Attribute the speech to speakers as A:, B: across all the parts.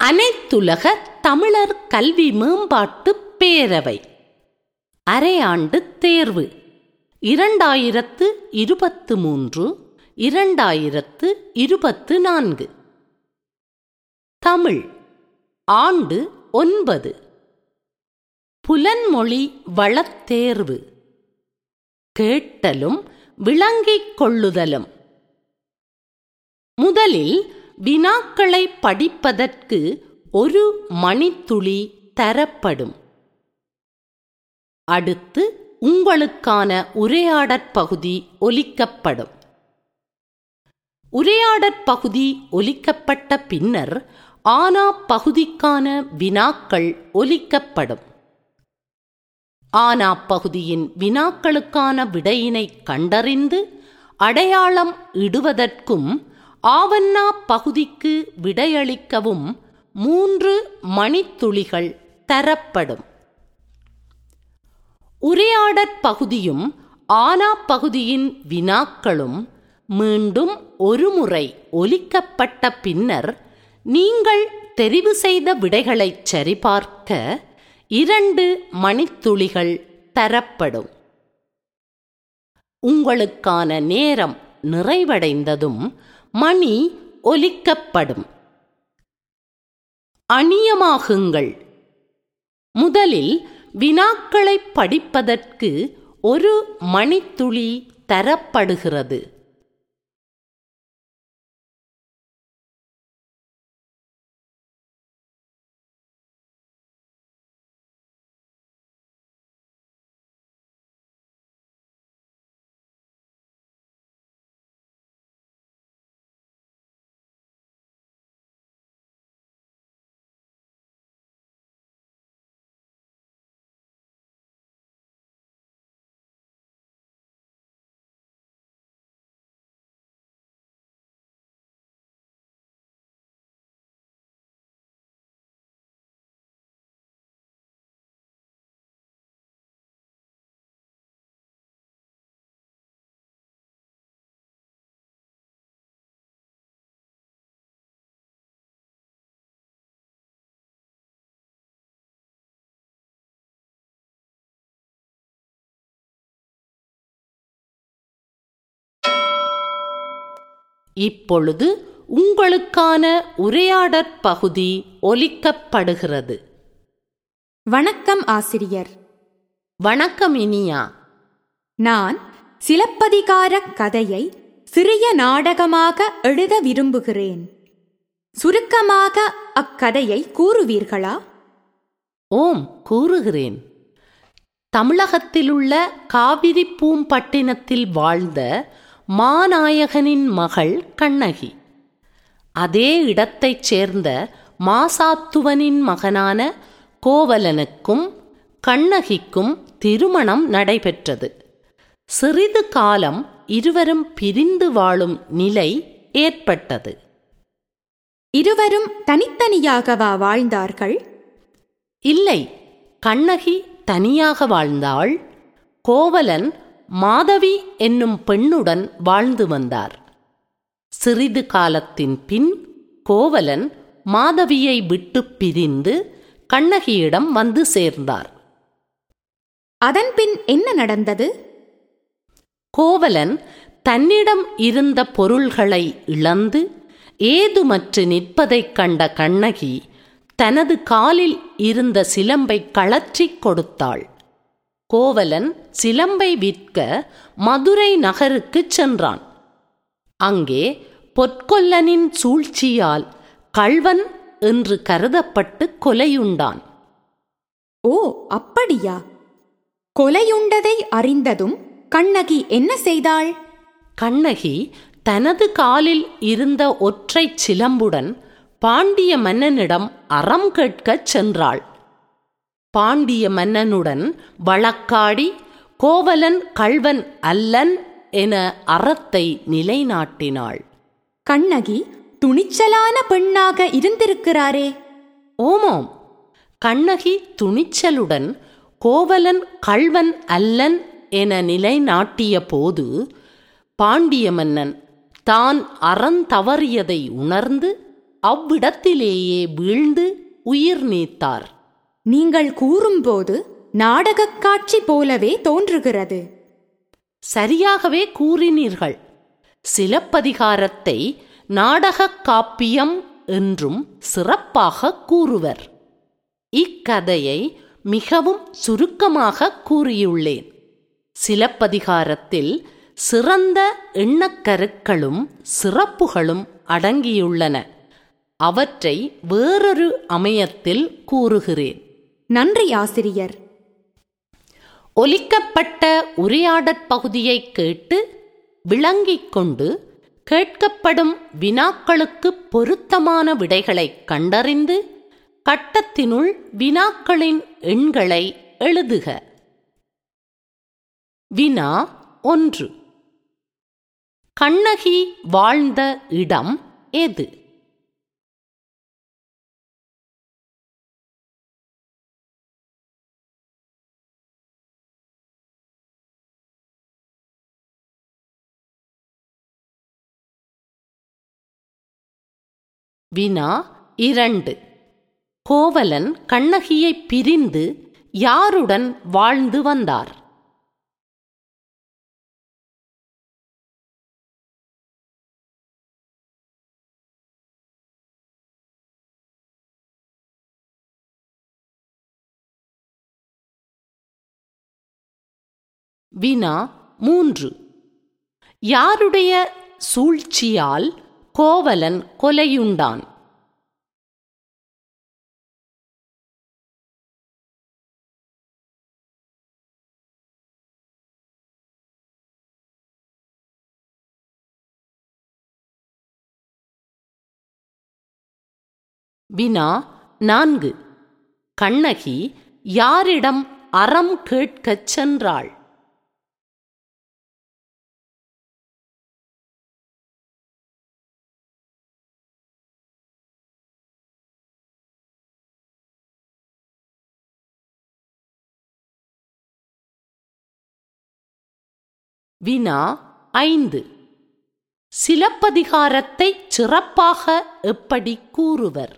A: அனைத்துலக தமிழர் கல்வி மேம்பாட்டு பேரவை அரையாண்டு தேர்வு இரண்டாயிரத்து இருபத்து மூன்று இரண்டாயிரத்து இருபத்து நான்கு தமிழ் ஆண்டு ஒன்பது புலன்மொழி வளத்தேர்வு கேட்டலும் விளங்கிக் கொள்ளுதலும் முதலில் வினாக்களை படிப்பதற்கு ஒரு மணித்துளி தரப்படும் அடுத்து உங்களுக்கான உரையாடற் பகுதி ஒலிக்கப்படும் உரையாடற் பகுதி ஒலிக்கப்பட்ட பின்னர் ஆனா பகுதிக்கான வினாக்கள் ஒலிக்கப்படும் ஆனா பகுதியின் வினாக்களுக்கான விடையினை கண்டறிந்து அடையாளம் இடுவதற்கும் ஆவண்ணா பகுதிக்கு விடையளிக்கவும் மூன்று மணித்துளிகள் தரப்படும் உரையாடற் பகுதியும் ஆனா பகுதியின் வினாக்களும் மீண்டும் ஒருமுறை ஒலிக்கப்பட்ட பின்னர் நீங்கள் தெரிவு செய்த விடைகளைச் சரிபார்க்க இரண்டு மணித்துளிகள் தரப்படும் உங்களுக்கான நேரம் நிறைவடைந்ததும் மணி ஒலிக்கப்படும் அணியமாகுங்கள் முதலில் வினாக்களை படிப்பதற்கு ஒரு மணித்துளி தரப்படுகிறது இப்பொழுது உங்களுக்கான உரையாடற் பகுதி ஒலிக்கப்படுகிறது
B: வணக்கம் ஆசிரியர்
A: வணக்கம் இனியா
B: நான் சிலப்பதிகார கதையை சிறிய நாடகமாக எழுத விரும்புகிறேன் சுருக்கமாக அக்கதையை கூறுவீர்களா
A: ஓம் கூறுகிறேன் தமிழகத்திலுள்ள காவிரி பூம்பட்டினத்தில் வாழ்ந்த மாநாயகனின் மகள் கண்ணகி அதே இடத்தைச் சேர்ந்த மாசாத்துவனின் மகனான கோவலனுக்கும் கண்ணகிக்கும் திருமணம் நடைபெற்றது சிறிது காலம் இருவரும் பிரிந்து வாழும் நிலை ஏற்பட்டது
B: இருவரும் தனித்தனியாகவா வாழ்ந்தார்கள்
A: இல்லை கண்ணகி தனியாக வாழ்ந்தாள் கோவலன் மாதவி என்னும் பெண்ணுடன் வாழ்ந்து வந்தார் சிறிது காலத்தின் பின் கோவலன் மாதவியை விட்டு பிரிந்து கண்ணகியிடம் வந்து சேர்ந்தார்
B: அதன்பின் என்ன நடந்தது
A: கோவலன் தன்னிடம் இருந்த பொருள்களை இழந்து ஏதுமற்று நிற்பதைக் கண்ட கண்ணகி தனது காலில் இருந்த சிலம்பை கழற்றிக் கொடுத்தாள் கோவலன் சிலம்பை விற்க மதுரை நகருக்குச் சென்றான் அங்கே பொற்கொல்லனின் சூழ்ச்சியால் கள்வன் என்று கருதப்பட்டு கொலையுண்டான்
B: ஓ அப்படியா கொலையுண்டதை அறிந்ததும் கண்ணகி என்ன செய்தாள்
A: கண்ணகி தனது காலில் இருந்த ஒற்றைச் சிலம்புடன் பாண்டிய மன்னனிடம் அறம் கேட்கச் சென்றாள் பாண்டிய மன்னனுடன் வழக்காடி கோவலன் கள்வன் அல்லன் என அறத்தை நிலைநாட்டினாள்
B: கண்ணகி துணிச்சலான பெண்ணாக இருந்திருக்கிறாரே
A: ஓமாம் கண்ணகி துணிச்சலுடன் கோவலன் கள்வன் அல்லன் என நிலைநாட்டிய போது பாண்டிய மன்னன் தான் அறந்தவறியதை உணர்ந்து அவ்விடத்திலேயே வீழ்ந்து உயிர் நீத்தார்
B: நீங்கள் கூறும்போது நாடகக் காட்சி போலவே தோன்றுகிறது
A: சரியாகவே கூறினீர்கள் சிலப்பதிகாரத்தை நாடகக் காப்பியம் என்றும் சிறப்பாக கூறுவர் இக்கதையை மிகவும் சுருக்கமாக கூறியுள்ளேன் சிலப்பதிகாரத்தில் சிறந்த எண்ணக்கருக்களும் சிறப்புகளும் அடங்கியுள்ளன அவற்றை வேறொரு அமையத்தில் கூறுகிறேன்
B: நன்றி ஆசிரியர்
A: ஒலிக்கப்பட்ட உரையாடற் பகுதியை கேட்டு விளங்கிக் கொண்டு கேட்கப்படும் வினாக்களுக்கு பொருத்தமான விடைகளை கண்டறிந்து கட்டத்தினுள் வினாக்களின் எண்களை எழுதுக வினா ஒன்று கண்ணகி வாழ்ந்த இடம் எது வினா இரண்டு கோவலன் கண்ணகியை பிரிந்து யாருடன் வாழ்ந்து வந்தார் வினா மூன்று யாருடைய சூழ்ச்சியால் கோவலன் கொலையுண்டான் வினா நான்கு கண்ணகி யாரிடம் அறம் கேட்கச் சென்றாள் வினா ஐந்து சிலப்பதிகாரத்தைச் சிறப்பாக எப்படி கூறுவர்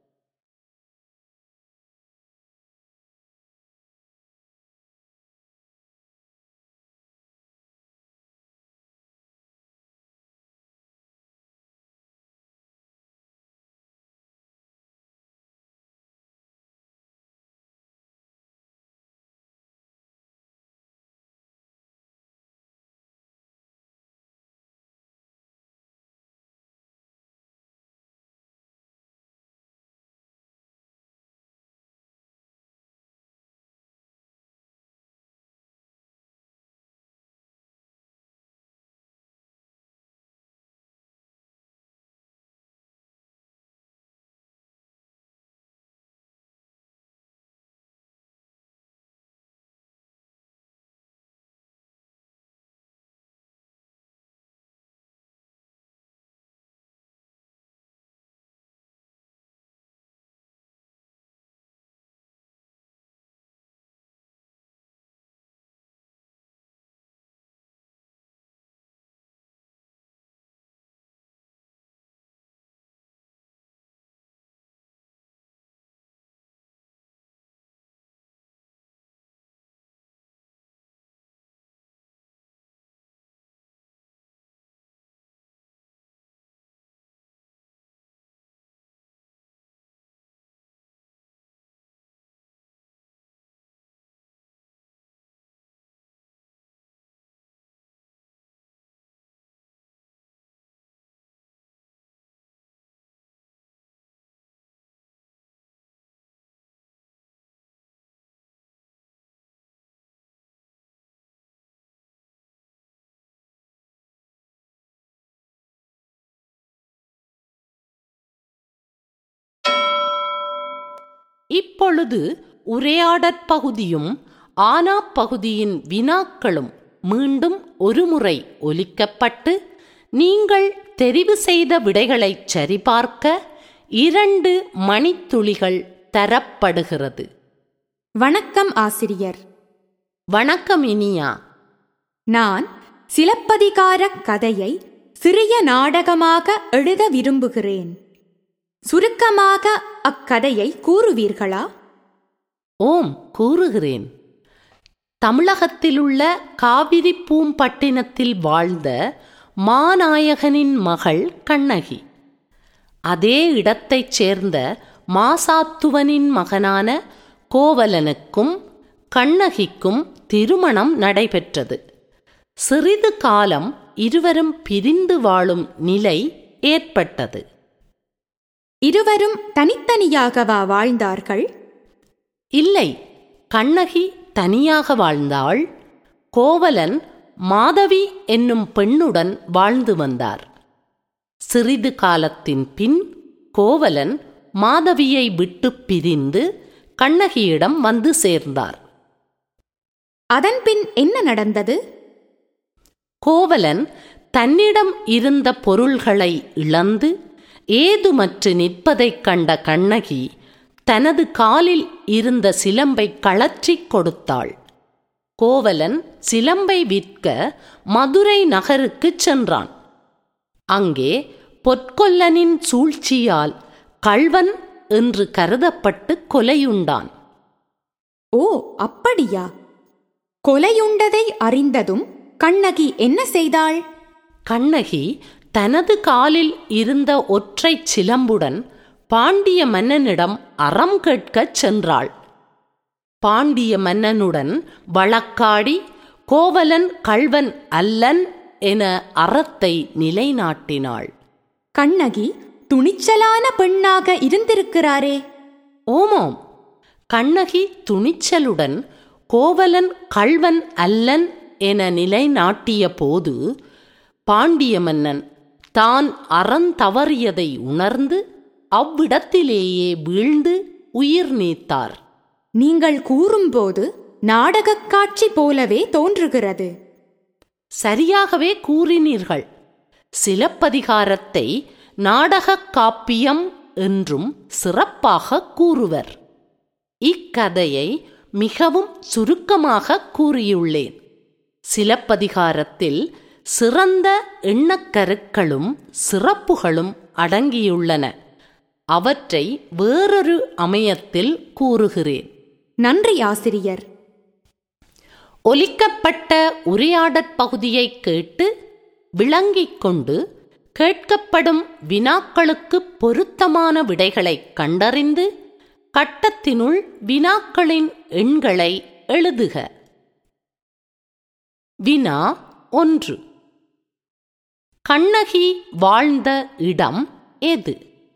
A: இப்பொழுது உரையாடற் பகுதியும் ஆனா பகுதியின் வினாக்களும் மீண்டும் ஒருமுறை ஒலிக்கப்பட்டு நீங்கள் தெரிவு செய்த விடைகளைச் சரிபார்க்க இரண்டு மணித்துளிகள் தரப்படுகிறது
B: வணக்கம் ஆசிரியர்
A: வணக்கம் இனியா
B: நான் சிலப்பதிகார கதையை சிறிய நாடகமாக எழுத விரும்புகிறேன் சுருக்கமாக அக்கதையை கூறுவீர்களா
A: ஓம் கூறுகிறேன் தமிழகத்திலுள்ள காவிரி பூம்பட்டினத்தில் வாழ்ந்த மாநாயகனின் மகள் கண்ணகி அதே இடத்தைச் சேர்ந்த மாசாத்துவனின் மகனான கோவலனுக்கும் கண்ணகிக்கும் திருமணம் நடைபெற்றது சிறிது காலம் இருவரும் பிரிந்து வாழும் நிலை ஏற்பட்டது
B: இருவரும் தனித்தனியாகவா வாழ்ந்தார்கள்
A: இல்லை கண்ணகி தனியாக வாழ்ந்தாள் கோவலன் மாதவி என்னும் பெண்ணுடன் வாழ்ந்து வந்தார் சிறிது காலத்தின் பின் கோவலன் மாதவியை விட்டு பிரிந்து கண்ணகியிடம் வந்து சேர்ந்தார்
B: அதன்பின் என்ன நடந்தது
A: கோவலன் தன்னிடம் இருந்த பொருள்களை இழந்து ஏதுமற்று நிற்பதைக் கண்ட கண்ணகி தனது காலில் இருந்த சிலம்பை கழற்றிக் கொடுத்தாள் கோவலன் சிலம்பை விற்க மதுரை நகருக்குச் சென்றான் அங்கே பொற்கொல்லனின் சூழ்ச்சியால் கள்வன் என்று கருதப்பட்டு கொலையுண்டான்
B: ஓ அப்படியா கொலையுண்டதை அறிந்ததும் கண்ணகி என்ன செய்தாள்
A: கண்ணகி தனது காலில் இருந்த ஒற்றைச் சிலம்புடன் பாண்டிய மன்னனிடம் அறம் கேட்கச் சென்றாள் பாண்டிய மன்னனுடன் வழக்காடி கோவலன் கள்வன் அல்லன் என அறத்தை நிலைநாட்டினாள்
B: கண்ணகி துணிச்சலான பெண்ணாக இருந்திருக்கிறாரே
A: ஓமாம் கண்ணகி துணிச்சலுடன் கோவலன் கள்வன் அல்லன் என நிலைநாட்டிய போது பாண்டிய மன்னன் தான் அறந்தவறியதை உணர்ந்து அவ்விடத்திலேயே வீழ்ந்து உயிர் நீத்தார்
B: நீங்கள் கூறும்போது நாடகக் காட்சி போலவே தோன்றுகிறது
A: சரியாகவே கூறினீர்கள் சிலப்பதிகாரத்தை நாடகக் காப்பியம் என்றும் சிறப்பாக கூறுவர் இக்கதையை மிகவும் சுருக்கமாக கூறியுள்ளேன் சிலப்பதிகாரத்தில் சிறந்த எண்ணக்கருக்களும் சிறப்புகளும் அடங்கியுள்ளன அவற்றை வேறொரு அமையத்தில் கூறுகிறேன்
B: நன்றி ஆசிரியர்
A: ஒலிக்கப்பட்ட உரையாடற் பகுதியை கேட்டு விளங்கிக் கொண்டு கேட்கப்படும் வினாக்களுக்கு பொருத்தமான விடைகளை கண்டறிந்து கட்டத்தினுள் வினாக்களின் எண்களை எழுதுக வினா ஒன்று கண்ணகி வாழ்ந்த இடம் எது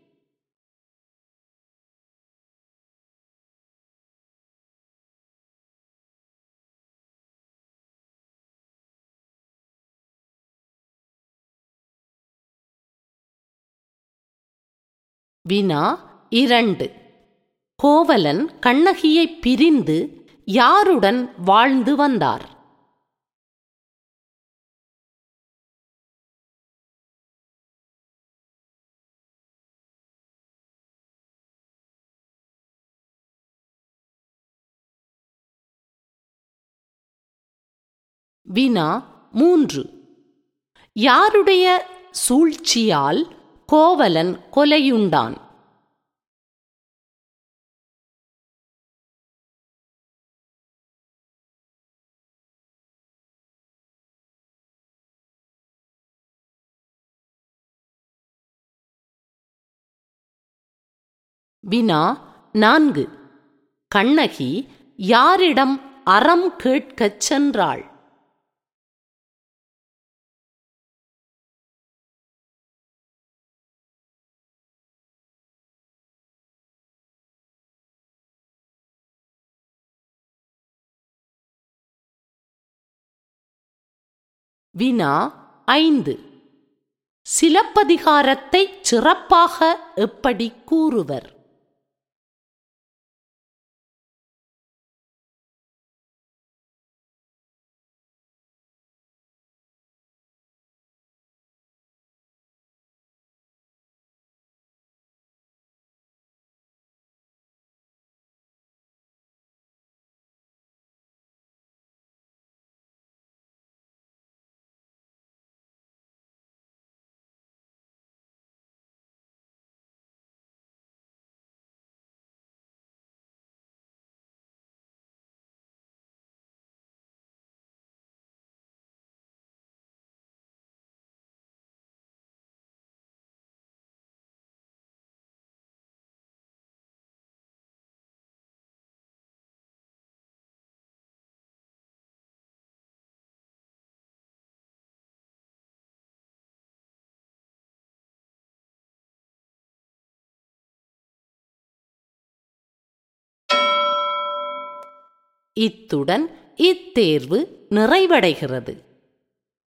A: வினா இரண்டு கோவலன் கண்ணகியை பிரிந்து யாருடன் வாழ்ந்து வந்தார் வினா மூன்று யாருடைய சூழ்ச்சியால் கோவலன் கொலையுண்டான் வினா நான்கு கண்ணகி யாரிடம் அறம் கேட்கச் சென்றாள் வினா ஐந்து சிலப்பதிகாரத்தைச் சிறப்பாக எப்படி கூறுவர் இத்துடன் இத்தேர்வு நிறைவடைகிறது